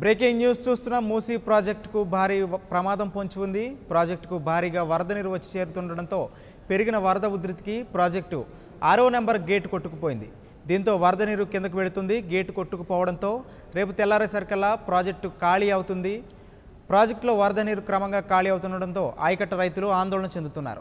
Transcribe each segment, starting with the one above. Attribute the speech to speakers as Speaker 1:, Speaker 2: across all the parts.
Speaker 1: Breaking news చూస్తున్న మూసీ ప్రాజెక్టుకు భారీ వ- ప్రమాదం పొంచి ఉంది ప్రాజెక్టుకు భారీగా వరద నీరు వచ్చి చేరుతుండడంతో పెరిగిన వరద ఉధృతికి ప్రాజెక్టు ఆరో నెంబర్ గేటు కొట్టుకుపోయింది దీంతో వరద నీరు కిందకు వెళుతుంది గేటు కొట్టుకుపోవడంతో రేపు తెల్లారేసరికల్లా ప్రాజెక్టు ఖాళీ అవుతుంది ప్రాజెక్టులో వరద నీరు క్రమంగా ఖాళీ అవుతుండడంతో ఆయకట్ట రైతులు ఆందోళన చెందుతున్నారు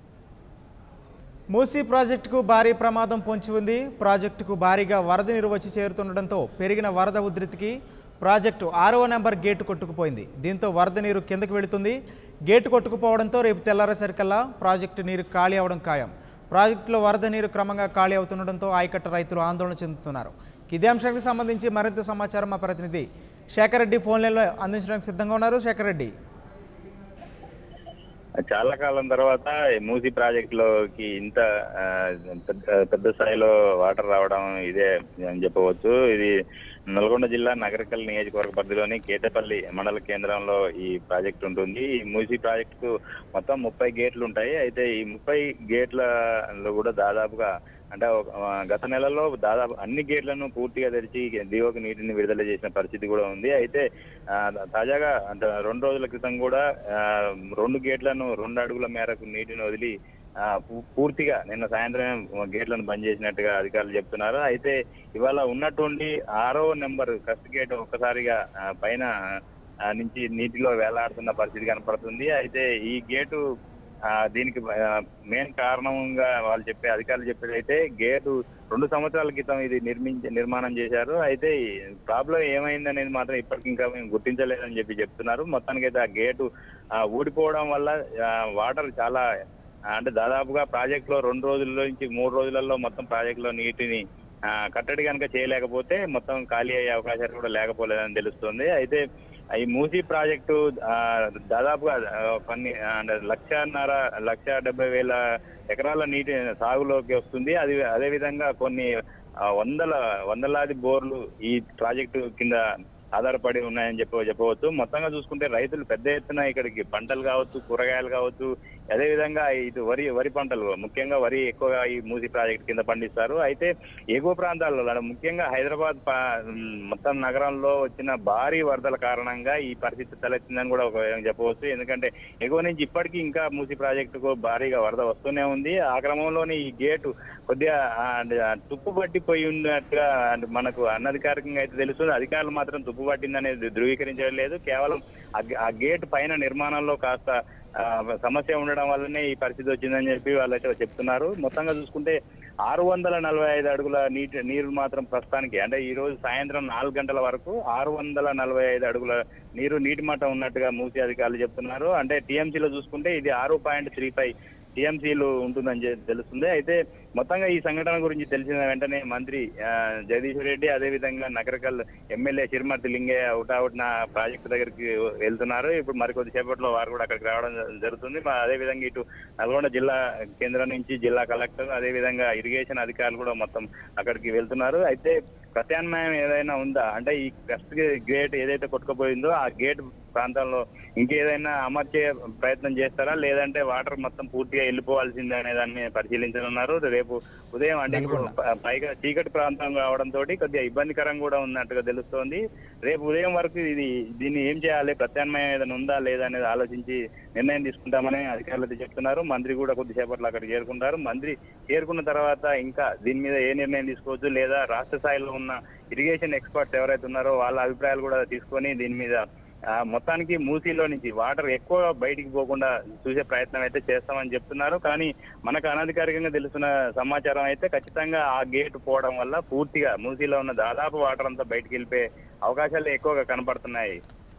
Speaker 1: మూసీ ప్రాజెక్టుకు భారీ ప్రమాదం పొంచి ఉంది ప్రాజెక్టుకు భారీగా వరద నీరు వచ్చి చేరుతుండడంతో పెరిగిన వరద ఉధృతికి ప్రాజెక్టు ఆరవ నెంబర్ గేటు కొట్టుకుపోయింది దీంతో వరద నీరు కిందకు వెళుతుంది గేటు కొట్టుకుపోవడంతో రేపు తెల్లారేసరికల్లా ప్రాజెక్టు నీరు ఖాళీ అవడం ఖాయం ప్రాజెక్టులో వరద నీరు క్రమంగా ఖాళీ అవుతుండడంతో ఆయకట్ట రైతులు ఆందోళన చెందుతున్నారు ఇదే అంశానికి సంబంధించి మరింత సమాచారం మా ప్రతినిధి శేఖర్ రెడ్డి ఫోన్ లైన్లో అందించడానికి సిద్ధంగా ఉన్నారు శేఖర్ రెడ్డి
Speaker 2: చాలా కాలం తర్వాత ఈ మూసీ ప్రాజెక్ట్ లోకి ఇంత ఆ, పెద్ద పెద్ద స్థాయిలో వాటర్ రావడం ఇదే అని చెప్పవచ్చు ఇది నల్గొండ జిల్లా నగరకల్ నియోజకవర్గ పరిధిలోని కేతపల్లి మండల కేంద్రంలో ఈ ప్రాజెక్ట్ ఉంటుంది ఈ మూసీ ప్రాజెక్టు మొత్తం ముప్పై గేట్లు ఉంటాయి అయితే ఈ ముప్పై గేట్లలో కూడా దాదాపుగా అంటే ఒక- ఆ, గత నెలలో దాదాపు అన్ని గేట్లను పూర్తిగా తెరిచి దిగువకు నీటిని విడుదల చేసిన పరిస్థితి కూడా ఉంది అయితే ఆ, తాజాగా అంటే రెండు రోజుల క్రితం కూడా ఆ, రెండు గేట్లను రెండు అడుగుల మేరకు నీటిని వదిలి ఆ, పూ- పూర్తిగా నిన్న సాయంత్రం గేట్లను బంద్ చేసినట్టుగా అధికారులు చెప్తున్నారు అయితే ఇవాళ ఉన్నటువంటి ఆరో నెంబర్ ఫస్ట్ గేట్ ఒక్కసారిగా ఆ, పైన ఆ, నుంచి నీటిలో వేలాడుతున్న పరిస్థితి కనపడుతుంది అయితే ఈ గేటు ఆ, దీనికి మెయిన్ కారణంగా వాళ్ళు చెప్పే అధికారులు చెప్పేది అయితే గేటు రెండు సంవత్సరాల క్రితం ఇది నిర్మించి నిర్మాణం చేశారు అయితే ప్రాబ్లం ఏమైంది అనేది మాత్రం ఇప్పటికి ఇంకా మేము గుర్తించలేదని చెప్పి చెప్తున్నారు మొత్తానికి అయితే ఆ గేటు ఆ, ఊడిపోవడం వల్ల ఆ, వాటర్ చాలా ఆ, అంటే దాదాపుగా ప్రాజెక్ట్ లో రెండు రోజుల నుంచి మూడు రోజులలో మొత్తం ప్రాజెక్ట్ లో నీటిని ఆ, కట్టడి కనుక చేయలేకపోతే మొత్తం ఖాళీ అయ్యే అవకాశాలు కూడా లేకపోలేదని తెలుస్తుంది అయితే ఈ మూసీ ప్రాజెక్టు ఆ, దాదాపుగా ఆ, కొన్ని ఆ, అంటే లక్షన్నర లక్ష డెబ్బై వేల ఎకరాల నీటి సాగులోకి వస్తుంది అది అదే విధంగా కొన్ని ఆ, వందల వందలాది బోర్లు ఈ ప్రాజెక్టు కింద ఆధారపడి ఉన్నాయని చెప్ప చెప్పవచ్చు మొత్తంగా చూసుకుంటే రైతులు పెద్ద ఎత్తున ఇక్కడికి పంటలు కావచ్చు కూరగాయలు కావచ్చు అదే విధంగా ఇటు వరి వరి పంటలు ముఖ్యంగా వరి ఎక్కువగా ఈ మూసి ప్రాజెక్ట్ కింద పండిస్తారు అయితే ఎగువ ప్రాంతాల్లో అంటే ముఖ్యంగా హైదరాబాద్ పా- ఉమ్, మొత్తం నగరంలో వచ్చిన భారీ వరదల కారణంగా ఈ పరిస్థితి తలెత్తిందని కూడా ఒక విధంగా చెప్పవచ్చు ఎందుకంటే ఎగువ నుంచి ఇప్పటికీ ఇంకా మూసి ప్రాజెక్టుకు భారీగా వరద వస్తూనే ఉంది ఆ క్రమంలోనే ఈ గేటు కొద్దిగా ఆ, అంటే, ఆ, తుప్పు పట్టిపోయి ఉన్నట్టుగా అంటే మనకు అనధికారికంగా అయితే తెలుస్తుంది అధికారులు మాత్రం తుప్పు పట్టిందనేది ధృవీకరించడం లేదు కేవలం ఆ గే- ఆ గేట్ పైన నిర్మాణంలో కాస్త ఆ, సమస్య ఉండడం వల్లనే ఈ పరిస్థితి వచ్చిందని చెప్పి వాళ్ళైతే చెప్తున్నారు మొత్తంగా చూసుకుంటే ఆరు వందల నలభై ఐదు అడుగుల నీటి నీరు మాత్రం ప్రస్తుతానికి అంటే ఈ రోజు సాయంత్రం నాలుగు గంటల వరకు ఆరు వందల నలభై ఐదు అడుగుల నీరు నీటి మట్టం ఉన్నట్టుగా మూసి అధికారులు చెప్తున్నారు అంటే టీఎంసీలో చూసుకుంటే ఇది ఆరు పాయింట్ త్రీ ఫైవ్ టీఎంసీలు ఉంటుందని చె- తెలుస్తుంది అయితే మొత్తంగా ఈ సంఘటన గురించి తెలిసిన వెంటనే మంత్రి ఆ, జగదీశ్వర్ రెడ్డి అదే విధంగా నగరకల్ ఎమ్మెల్యే చిరుమర్తి లింగయ్య అవుట్ నా ప్రాజెక్టు దగ్గరికి వెళ్తున్నారు ఇప్పుడు మరికొద్ది సేపట్లో వారు కూడా అక్కడికి రావడం జ- జరుగుతుంది మా- అదే విధంగా ఇటు నల్గొండ జిల్లా కేంద్రం నుంచి జిల్లా కలెక్టర్ అదే విధంగా ఇరిగేషన్ అధికారులు కూడా మొత్తం అక్కడికి వెళ్తున్నారు అయితే ప్రత్యామ్నాయం ఏదైనా ఉందా అంటే ఈ ఫస్ట్ గేట్ ఏదైతే కొట్టుకుపోయిందో ఆ గేట్ ప్రాంతంలో ఇంకేదైనా అమర్చే ప్రయత్నం చేస్తారా లేదంటే వాటర్ మొత్తం పూర్తిగా వెళ్ళిపోవాల్సిందే అనే దాన్ని పరిశీలించనున్నారు రేపు ఉదయం అంటే ఇప్పుడు ప- పైగా చీకటి ప్రాంతం కావడంతో కొద్దిగా ఇబ్బందికరంగా కూడా ఉన్నట్టుగా తెలుస్తోంది రేపు ఉదయం వరకు ఇది దీన్ని ఏం చేయాలి ప్రత్యామ్నాయం ఏదైనా ఉందా లేదా అనేది ఆలోచించి నిర్ణయం తీసుకుంటామని అధికారులు అయితే చెప్తున్నారు మంత్రి కూడా కొద్దిసేపట్లో అక్కడికి చేరుకుంటారు మంత్రి చేరుకున్న తర్వాత ఇంకా దీని మీద ఏ నిర్ణయం తీసుకోవచ్చు లేదా రాష్ట్ర స్థాయిలో ఉన్న ఇరిగేషన్ ఎక్స్పర్ట్స్ ఎవరైతే ఉన్నారో వాళ్ళ అభిప్రాయాలు కూడా తీసుకొని దీని మీద ఆ, మొత్తానికి మూసీలో నుంచి వాటర్ ఎక్కువ బయటికి పోకుండా చూసే ప్రయత్నం అయితే చేస్తామని చెప్తున్నారు కానీ మనకు అనధికారికంగా తెలుస్తున్న సమాచారం అయితే ఖచ్చితంగా ఆ గేట్ పోవడం వల్ల పూర్తిగా మూసీలో ఉన్న దాదాపు వాటర్ అంతా బయటికి వెళ్ళిపోయే అవకాశాలు ఎక్కువగా కనపడుతున్నాయి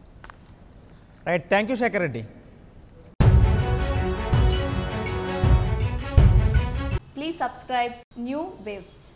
Speaker 1: right thank you Shekar Reddy
Speaker 3: Please subscribe New Waves.